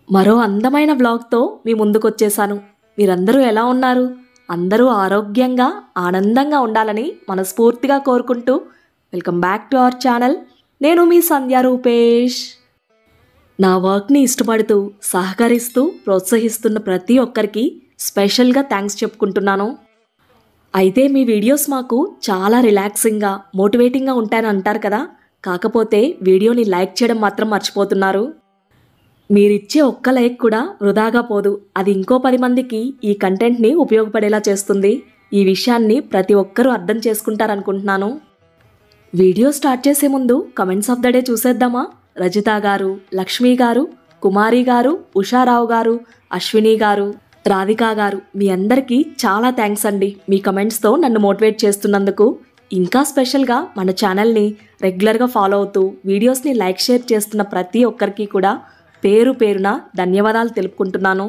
మరో అందమైన వ్లాగ్తో మీ ముందుకొచ్చేసాను మీరందరూ ఎలా ఉన్నారు అందరూ ఆరోగ్యంగా ఆనందంగా ఉండాలని మనస్ఫూర్తిగా కోరుకుంటూ welcome back to our channel నేను మీ సంధ్య రూపేష్ నా వర్క్ని ఇష్టపడుతూ సహకరిస్తూ ప్రోత్సహిస్తున్న ప్రతి ఒక్కరికి స్పెషల్గా థ్యాంక్స్ చెప్పుకుంటున్నాను అయితే మీ వీడియోస్ మాకు చాలా రిలాక్సింగ్గా మోటివేటింగ్గా ఉంటాయని అంటారు కదా కాకపోతే వీడియోని లైక్ చేయడం మాత్రం మర్చిపోతున్నారు మీరిచ్చే ఒక్క లైక్ కూడా వృధాగా పోదు అది ఇంకో పది మందికి ఈ కంటెంట్ని ఉపయోగపడేలా చేస్తుంది ఈ విషయాన్ని ప్రతి ఒక్కరూ అర్థం చేసుకుంటారనుకుంటున్నాను వీడియో స్టార్ట్ చేసే ముందు కమెంట్స్ ఆఫ్ ద డే చూసేద్దామా రజిత గారు లక్ష్మి గారు కుమారి గారు ఉషారావు గారు అశ్విని గారు రాధిక గారు మీ అందరికీ చాలా థ్యాంక్స్ అండి మీ కమెంట్స్తో నన్ను మోటివేట్ చేస్తున్నందుకు ఇంకా స్పెషల్గా మన ఛానల్ని రెగ్యులర్గా ఫాలో అవుతూ వీడియోస్ని లైక్ షేర్ చేస్తున్న ప్రతి ఒక్కరికి కూడా పేరు పేరున ధన్యవాదాలు తెలుపుకుంటున్నాను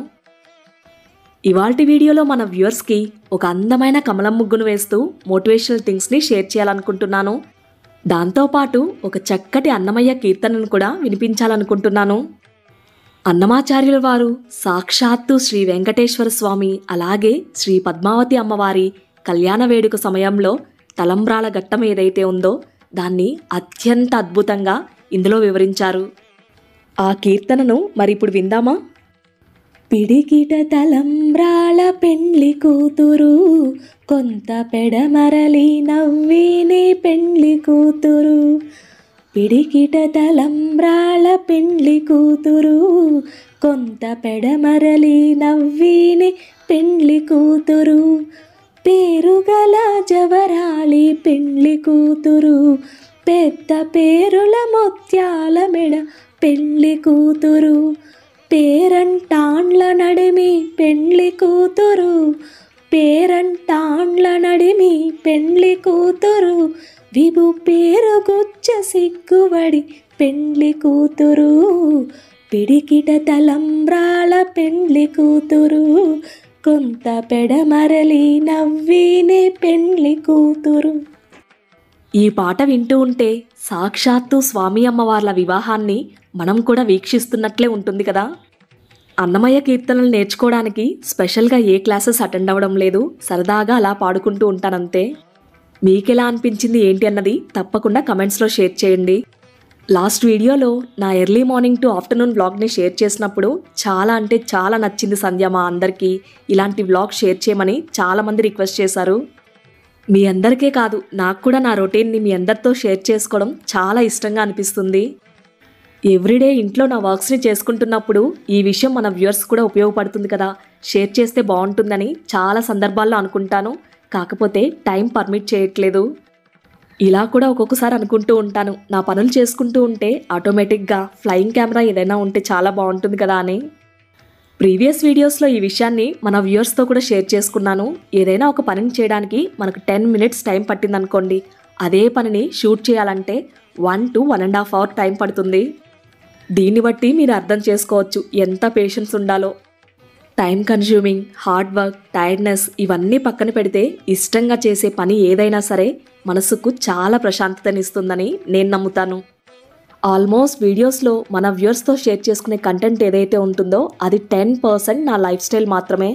ఇవాల్టి వీడియోలో మన వ్యూవర్స్కి ఒక అందమైన కమలం ముగ్గును వేస్తూ మోటివేషనల్ థింగ్స్ని షేర్ చేయాలనుకుంటున్నాను దాంతోపాటు ఒక చక్కటి అన్నమయ్య కీర్తనను కూడా వినిపించాలనుకుంటున్నాను అన్నమాచార్యుల వారు సాక్షాత్తు శ్రీ వెంకటేశ్వర స్వామి అలాగే శ్రీ పద్మావతి అమ్మవారి కళ్యాణ వేడుక సమయంలో తలంబ్రాల ఘట్టం ఏదైతే ఉందో దాన్ని అత్యంత అద్భుతంగా ఇందులో వివరించారు ఆ కీర్తనను మరి ఇప్పుడు విందామా పిడికిట తలంబ్రాల పెండ్లి కూతురు కొంత పెడమరలి నవ్వినే పెండ్లి కూతురు పిడికిట తలంబ్రాల పెండ్లి కూతురు కొంత పెడమరలి నవ్వినే పెండ్లి కూతురు పేరుగల జవరాలి పెండ్లి కూతురు పెద్ద పేరుల ముత్యాల మెడ పెండ్లి కూతురు పేరంటాండ్ల నడిమి పెండ్లి కూతురు పేరంటాండ్ల నడిమి పెండ్లి కూతురు విభు పేరు గుచ్చ సిగ్గుబడి పెండ్లి కూతురు పిడికిట తలంబ్రాల పెండ్లి కూతురు కొంత పెడమరలి నవ్వినే పెండ్లి కూతురు ఈ పాట వింటూ ఉంటే సాక్షాత్తు స్వామి అమ్మవార్ల వివాహాన్ని మనం కూడా వీక్షిస్తున్నట్లే ఉంటుంది కదా అన్నమయ్య కీర్తనలు నేర్చుకోవడానికి స్పెషల్గా ఏ క్లాసెస్ అటెండ్ అవ్వడం లేదు సరదాగా అలా పాడుకుంటూ ఉంటానంతే మీకెలా అనిపించింది ఏంటి అన్నది తప్పకుండా కమెంట్స్లో షేర్ చేయండి లాస్ట్ వీడియోలో నా ఎర్లీ మార్నింగ్ టు ఆఫ్టర్నూన్ వ్లాగ్ని షేర్ చేసినప్పుడు చాలా అంటే చాలా నచ్చింది సంధ్య మా అందరికీ ఇలాంటి వ్లాగ్ షేర్ చేయమని చాలామంది రిక్వెస్ట్ చేశారు మీ అందరికే కాదు నాకు కూడా నా రొటీన్ని మీ అందరితో షేర్ చేసుకోవడం చాలా ఇష్టంగా అనిపిస్తుంది ఎవ్రీడే ఇంట్లో నా వర్క్స్ని చేసుకుంటున్నప్పుడు ఈ విషయం మన వ్యూవర్స్ కూడా ఉపయోగపడుతుంది కదా షేర్ చేస్తే బాగుంటుందని చాలా సందర్భాల్లో అనుకుంటాను కాకపోతే టైం పర్మిట్ చేయట్లేదు ఇలా కూడా ఒక్కొక్కసారి అనుకుంటూ ఉంటాను నా పనులు చేసుకుంటూ ఉంటే ఆటోమేటిక్గా ఫ్లయింగ్ కెమెరా ఏదైనా ఉంటే చాలా బాగుంటుంది కదా అని ప్రీవియస్ వీడియోస్లో ఈ విషయాన్ని మన వ్యూవర్స్తో కూడా షేర్ చేసుకున్నాను ఏదైనా ఒక పనిని చేయడానికి మనకు టెన్ మినిట్స్ టైం పట్టిందనుకోండి అదే పనిని షూట్ చేయాలంటే one two one and half hour time పడుతుంది దీన్ని బట్టి మీరు అర్థం చేసుకోవచ్చు ఎంత పేషెన్స్ ఉండాలో time consuming hard work tiredness ఇవన్నీ పక్కన పెడితే ఇష్టంగా చేసే పని ఏదైనా సరే మనసుకు చాలా ప్రశాంతతనిస్తుందని నేను నమ్ముతాను ఆల్మోస్ట్ వీడియోస్లో మన వ్యూవర్స్తో షేర్ చేసుకునే కంటెంట్ ఏదైతే ఉంటుందో అది టెన్ పర్సెంట్ నా లైఫ్ స్టైల్ మాత్రమే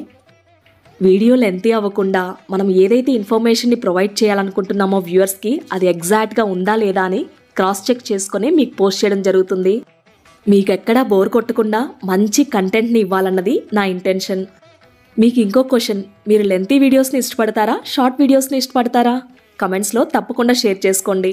వీడియో లెంతీ అవ్వకుండా మనం ఏదైతే ఇన్ఫర్మేషన్ని ప్రొవైడ్ చేయాలనుకుంటున్నామో వ్యూవర్స్కి అది ఎగ్జాక్ట్గా ఉందా లేదా అని క్రాస్ చెక్ చేసుకొని మీకు పోస్ట్ చేయడం జరుగుతుంది మీకు ఎక్కడా బోర్ కొట్టకుండా మంచి కంటెంట్ని ఇవ్వాలన్నది నా ఇంటెన్షన్ మీకు ఇంకో క్వశ్చన్ మీరు లెంతీ వీడియోస్ని ఇష్టపడతారా షార్ట్ వీడియోస్ని ఇష్టపడతారా కమెంట్స్లో తప్పకుండా షేర్ చేసుకోండి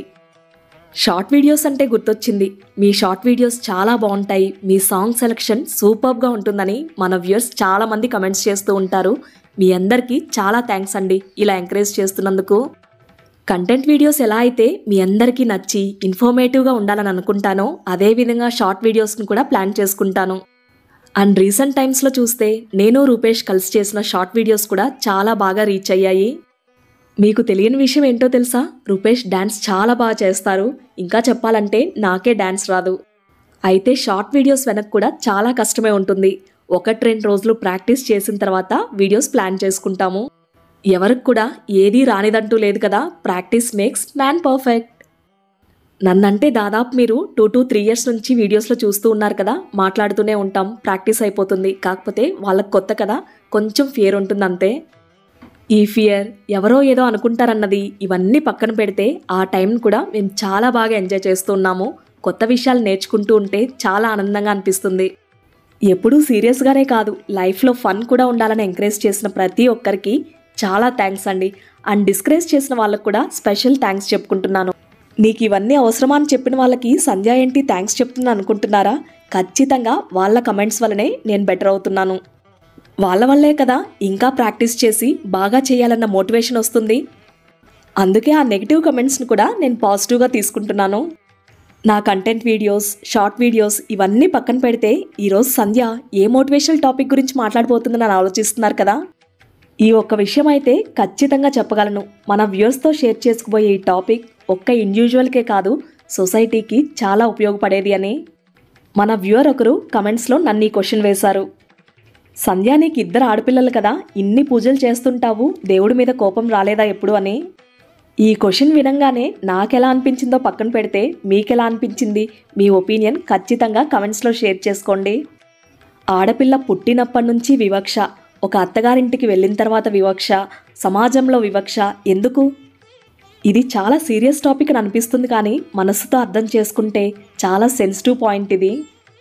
షార్ట్ వీడియోస్ అంటే గుర్తొచ్చింది మీ షార్ట్ వీడియోస్ చాలా బాగుంటాయి మీ సాంగ్ సెలెక్షన్ సూపర్గా ఉంటుందని మన వ్యూయర్స్ చాలామంది కమెంట్స్ చేస్తూ ఉంటారు మీ అందరికీ చాలా థ్యాంక్స్ అండి ఇలా ఎంకరేజ్ చేస్తున్నందుకు కంటెంట్ వీడియోస్ ఎలా అయితే మీ అందరికీ నచ్చి ఇన్ఫర్మేటివ్గా ఉండాలని అనుకుంటానో అదేవిధంగా షార్ట్ వీడియోస్ని కూడా ప్లాన్ చేసుకుంటాను అండ్ రీసెంట్ టైమ్స్లో చూస్తే నేను రూపేష్ కలిసి చేసిన షార్ట్ వీడియోస్ కూడా చాలా బాగా రీచ్ అయ్యాయి మీకు తెలియని విషయం ఏంటో తెలుసా రూపేష్ డ్యాన్స్ చాలా బాగా చేస్తారు ఇంకా చెప్పాలంటే నాకే డ్యాన్స్ రాదు అయితే షార్ట్ వీడియోస్ వెనక కూడా చాలా కష్టమే ఉంటుంది ఒకటి రెండు రోజులు ప్రాక్టీస్ చేసిన తర్వాత వీడియోస్ ప్లాన్ చేసుకుంటాము ఎవరికి కూడా ఏదీ రానిదంటూ లేదు కదా ప్రాక్టీస్ మేక్స్ మ్యాన్ పర్ఫెక్ట్ నన్నంటే దాదాపు మీరు టూ టు త్రీ ఇయర్స్ నుంచి వీడియోస్లో చూస్తూ ఉన్నారు కదా మాట్లాడుతూనే ఉంటాం ప్రాక్టీస్ అయిపోతుంది కాకపోతే వాళ్ళకి కొత్త కదా కొంచెం ఫియర్ ఉంటుంది అంతే ఈ ఫియర్ ఎవరో ఏదో అనుకుంటారన్నది ఇవన్నీ పక్కన పెడితే ఆ టైం కూడా మేము చాలా బాగా ఎంజాయ్ చేస్తున్నాము కొత్త విషయాలు నేర్చుకుంటూ ఉంటే చాలా ఆనందంగా అనిపిస్తుంది ఎప్పుడూ సీరియస్గానే కాదు లైఫ్లో ఫన్ కూడా ఉండాలని ఎంకరేజ్ చేసిన ప్రతి ఒక్కరికి చాలా థ్యాంక్స్ అండి అండ్ డిస్కరేజ్ చేసిన వాళ్ళకు కూడా స్పెషల్ థ్యాంక్స్ చెప్పుకుంటున్నాను నీకు ఇవన్నీ అవసరమా అని చెప్పిన వాళ్ళకి సంధ్య ఏంటి థ్యాంక్స్ చెప్తున్నాను అనుకుంటున్నారా ఖచ్చితంగా వాళ్ళ కమెంట్స్ వల్లనే నేను బెటర్ అవుతున్నాను వాళ్ళ వల్లే కదా ఇంకా ప్రాక్టీస్ చేసి బాగా చేయాలన్న మోటివేషన్ వస్తుంది అందుకే ఆ నెగిటివ్ కమెంట్స్ని కూడా నేను పాజిటివ్గా తీసుకుంటున్నాను నా కంటెంట్ వీడియోస్ షార్ట్ వీడియోస్ ఇవన్నీ పక్కన పెడితే ఈరోజు సంధ్య ఏ మోటివేషనల్ టాపిక్ గురించి మాట్లాడబోతుందని ఆలోచిస్తున్నారు కదా ఈ ఒక్క విషయం అయితే ఖచ్చితంగా చెప్పగలను మన వ్యూవర్స్తో షేర్ చేసుకుపోయే ఈ టాపిక్ ఒక్క ఇండివిజువల్కే కాదు సొసైటీకి చాలా ఉపయోగపడేది అని మన వ్యూవర్ ఒకరు కమెంట్స్లో నన్ను ఈ క్వశ్చన్ వేశారు సంధ్య నీకు ఇద్దరు ఆడపిల్లలు కదా ఇన్ని పూజలు చేస్తుంటావు దేవుడి మీద కోపం రాలేదా ఎప్పుడు అని ఈ క్వశ్చన్ వినంగానే నాకెలా అనిపించిందో పక్కన పెడితే మీకెలా అనిపించింది మీ ఒపీనియన్ ఖచ్చితంగా కమెంట్స్లో షేర్ చేసుకోండి ఆడపిల్ల పుట్టినప్పటి నుంచి వివక్ష ఒక అత్తగారింటికి వెళ్ళిన తర్వాత వివక్ష సమాజంలో వివక్ష ఎందుకు ఇది చాలా సీరియస్ టాపిక్ అని అనిపిస్తుంది కానీ మనసుతో అర్థం చేసుకుంటే చాలా సెన్సిటివ్ పాయింట్ ఇది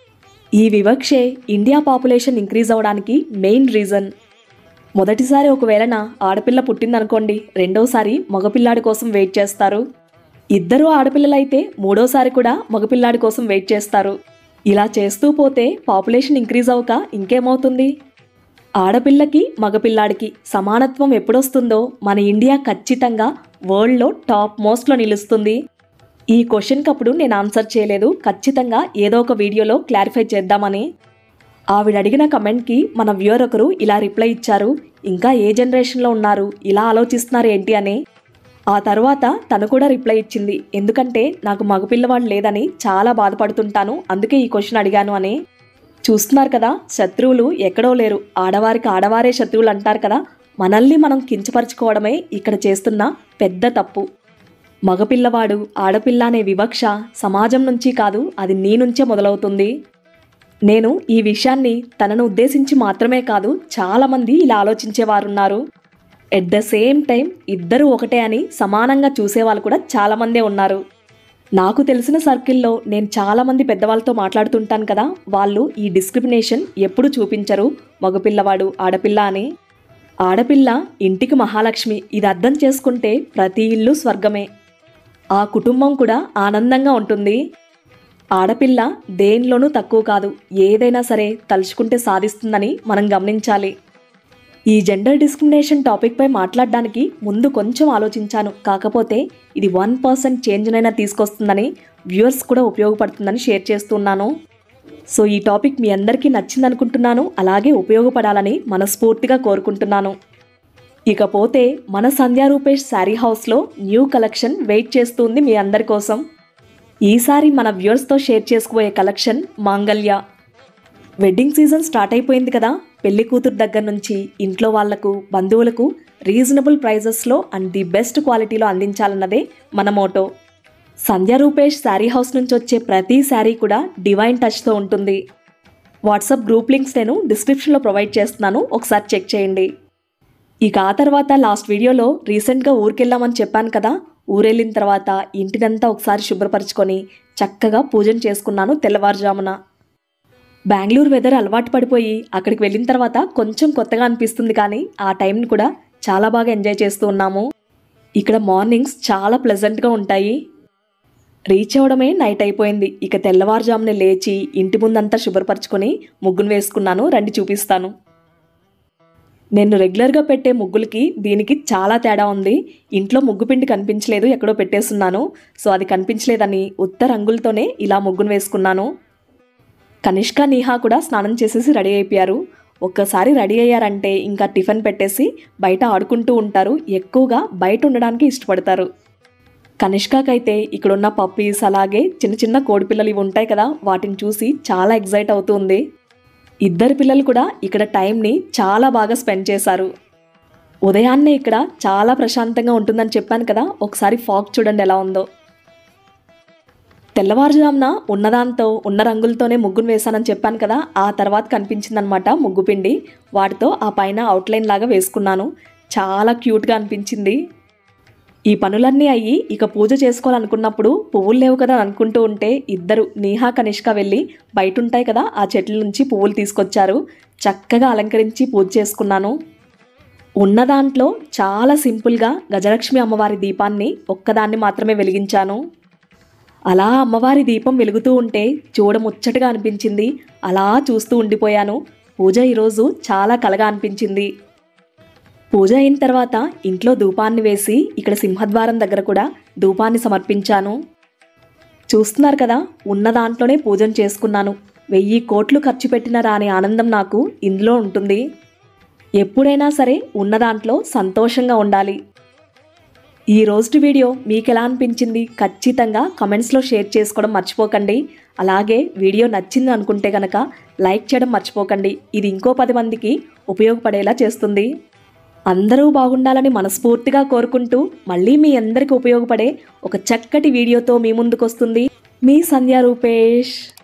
ఈ వివక్షే ఇండియా పాపులేషన్ ఇంక్రీజ్ అవ్వడానికి మెయిన్ రీజన్ మొదటిసారి ఒకవేళ నా ఆడపిల్ల పుట్టిందనుకోండి రెండోసారి మగపిల్లాడి కోసం వెయిట్ చేస్తారు ఇద్దరు ఆడపిల్లలైతే మూడోసారి కూడా మగపిల్లాడి కోసం వెయిట్ చేస్తారు ఇలా చేస్తూ పోతే పాపులేషన్ ఇంక్రీజ్ అవ్వక ఇంకేమవుతుంది ఆడపిల్లకి మగపిల్లాడికి సమానత్వం ఎప్పుడొస్తుందో మన ఇండియా ఖచ్చితంగా వరల్డ్లో టాప్ మోస్ట్లో నిలుస్తుంది ఈ క్వశ్చన్కి అప్పుడు నేను ఆన్సర్ చేయలేదు ఖచ్చితంగా ఏదో ఒక వీడియోలో క్లారిఫై చేద్దామని ఆవిడ అడిగిన కమెంట్కి మన వ్యూవర్ ఒకరు ఇలా రిప్లై ఇచ్చారు ఇంకా ఏ జనరేషన్లో ఉన్నారు ఇలా ఆలోచిస్తున్నారు ఏంటి అని ఆ తర్వాత తను కూడా రిప్లై ఇచ్చింది ఎందుకంటే నాకు మగపిల్లవాడు లేదని చాలా బాధపడుతుంటాను అందుకే ఈ క్వశ్చన్ అడిగాను అని చూస్తున్నారు కదా శత్రువులు ఎక్కడో లేరు ఆడవారికి ఆడవారే శత్రువులు అంటారు కదా మనల్ని మనం కించపరచుకోవడమే ఇక్కడ చేస్తున్న పెద్ద తప్పు మగపిల్లవాడు ఆడపిల్ల అనే వివక్ష సమాజం నుంచి కాదు అది నీ నుంచే మొదలవుతుంది నేను ఈ విషయాన్ని తనను ఉద్దేశించి మాత్రమే కాదు చాలామంది ఇలా ఆలోచించేవారున్నారు ఎట్ ద సేమ్ టైం ఇద్దరు ఒకటే అని సమానంగా చూసేవాళ్ళు కూడా చాలామందే ఉన్నారు నాకు తెలిసిన సర్కిల్లో నేను చాలామంది పెద్దవాళ్ళతో మాట్లాడుతుంటాను కదా వాళ్ళు ఈ డిస్క్రిమినేషన్ ఎప్పుడు చూపించరు మగపిల్లవాడు ఆడపిల్ల అని ఆడపిల్ల ఇంటికి మహాలక్ష్మి ఇది అర్థం చేసుకుంటే ప్రతి ఇల్లు స్వర్గమే ఆ కుటుంబం కూడా ఆనందంగా ఉంటుంది ఆడపిల్ల దేనిలోనూ తక్కువ కాదు ఏదైనా సరే తలుచుకుంటే సాధిస్తుందని మనం గమనించాలి ఈ జెండర్ డిస్క్రిమినేషన్ టాపిక్పై మాట్లాడడానికి ముందు కొంచెం ఆలోచించాను కాకపోతే ఇది వన్ పర్సెంట్ చేంజ్నైనా తీసుకొస్తుందని వ్యూవర్స్ కూడా ఉపయోగపడుతుందని షేర్ చేస్తున్నాను సో ఈ టాపిక్ మీ అందరికీ నచ్చిందనుకుంటున్నాను అలాగే ఉపయోగపడాలని మనస్ఫూర్తిగా కోరుకుంటున్నాను ఇకపోతే మన సంధ్యా రూపేష్ శారీ హౌస్లో న్యూ కలెక్షన్ వెయిట్ చేస్తుంది మీ అందరి కోసం ఈసారి మన వ్యూవర్స్తో షేర్ చేసుకుపోయే collection Mangalya wedding season start అయిపోయింది కదా పెళ్లి కూతురు దగ్గర నుంచి ఇంట్లో వాళ్లకు బంధువులకు రీజనబుల్ ప్రైజెస్లో అండ్ ది బెస్ట్ క్వాలిటీలో అందించాలన్నదే మన మోటో సంధ్య రూపేష్ శారీ హౌస్ నుంచి వచ్చే ప్రతి శారీ కూడా డివైన్ టచ్తో ఉంటుంది వాట్సాప్ గ్రూప్ లింక్స్ నేను డిస్క్రిప్షన్లో ప్రొవైడ్ చేస్తున్నాను ఒకసారి చెక్ చేయండి ఇక ఆ తర్వాత లాస్ట్ వీడియోలో రీసెంట్గా ఊరికెళ్ళామని చెప్పాను కదా ఊరెళ్ళిన తర్వాత ఇంటినంతా ఒకసారి శుభ్రపరచుకొని చక్కగా పూజన చేసుకున్నాను తెల్లవారుజామున బెంగళూరు వెదర్ అలవాటు పడిపోయి అక్కడికి వెళ్ళిన తర్వాత కొంచెం కొత్తగా అనిపిస్తుంది కానీ ఆ టైంని కూడా చాలా బాగా ఎంజాయ్ చేస్తూ ఉన్నాము ఇక్కడ మార్నింగ్స్ చాలా ప్లెజెంట్గా ఉంటాయి రీచ్ అవ్వడమే నైట్ అయిపోయింది ఇక తెల్లవారుజామున లేచి ఇంటి ముందంతా శుభ్రపరచుకొని ముగ్గును వేసుకున్నాను రండి చూపిస్తాను నేను రెగ్యులర్గా పెట్టే ముగ్గులకి దీనికి చాలా తేడా ఉంది ఇంట్లో ముగ్గు పిండి కనిపించలేదు ఎక్కడో పెట్టేస్తున్నాను సో అది కనిపించలేదని ఉత్త రంగులతోనే ఇలా ముగ్గును వేసుకున్నాను కనిష్క నీహా కూడా స్నానం చేసేసి రెడీ అయిపోయారు ఒక్కసారి రెడీ అయ్యారంటే ఇంకా టిఫిన్ పెట్టేసి బయట ఆడుకుంటూ ఉంటారు ఎక్కువగా బయట ఉండడానికి ఇష్టపడతారు కనిష్కకైతే ఇక్కడున్న పప్పీస్ అలాగే చిన్న చిన్న కోడిపిల్లలు ఇవి ఉంటాయి కదా వాటిని చూసి చాలా ఎగ్జైట్ అవుతుంది ఇద్దరు పిల్లలు కూడా ఇక్కడ టైంని చాలా బాగా స్పెండ్ చేశారు ఉదయాన్నే ఇక్కడ చాలా ప్రశాంతంగా ఉంటుందని చెప్పాను కదా ఒకసారి ఫాగ్ చూడండి ఎలా ఉందో తెల్లవారుజామున ఉన్నదాంతో ఉన్న రంగులతోనే ముగ్గును వేశానని చెప్పాను కదా ఆ తర్వాత కనిపించిందనమాట ముగ్గు పిండి వాటితో ఆ పైన అవుట్లైన్ లాగా వేసుకున్నాను చాలా క్యూట్గా అనిపించింది ఈ పనులన్నీ అయ్యి ఇక పూజ చేసుకోవాలనుకున్నప్పుడు పువ్వులు లేవు కదా అని అనుకుంటూ ఉంటే ఇద్దరు నీహా కనిష్క వెళ్ళి బయట ఉంటాయి కదా ఆ చెట్ల నుంచి పువ్వులు తీసుకొచ్చారు చక్కగా అలంకరించి పూజ చేసుకున్నాను ఉన్న దాంట్లో చాలా సింపుల్గా గజలక్ష్మి అమ్మవారి దీపాన్ని ఒక్కదాన్ని మాత్రమే వెలిగించాను అలా అమ్మవారి దీపం వెలుగుతూ ఉంటే చూడముచ్చటగా అనిపించింది అలా చూస్తూ ఉండిపోయాను పూజ ఈరోజు చాలా కలగా అనిపించింది పూజ అయిన తర్వాత ఇంట్లో ధూపాన్ని వేసి ఇక్కడ సింహద్వారం దగ్గర కూడా ధూపాన్ని సమర్పించాను చూస్తున్నారు కదా ఉన్న దాంట్లోనే పూజను చేసుకున్నాను వెయ్యి కోట్లు ఖర్చు పెట్టిన రాని ఆనందం నాకు ఇందులో ఉంటుంది ఎప్పుడైనా సరే ఉన్న దాంట్లో సంతోషంగా ఉండాలి ఈ రోజు వీడియో మీకు ఎలా అనిపించింది ఖచ్చితంగా కమెంట్స్లో షేర్ చేసుకోవడం మర్చిపోకండి అలాగే వీడియో నచ్చింది అనుకుంటే కనుక లైక్ చేయడం మర్చిపోకండి ఇది ఇంకో పది మందికి ఉపయోగపడేలా చేస్తుంది అందరూ బాగుండాలని మనస్ఫూర్తిగా కోరుకుంటూ మళ్ళీ మీ అందరికీ ఉపయోగపడే ఒక చక్కటి వీడియోతో మీ ముందుకు వస్తుంది మీ సంధ్యా రూపేష్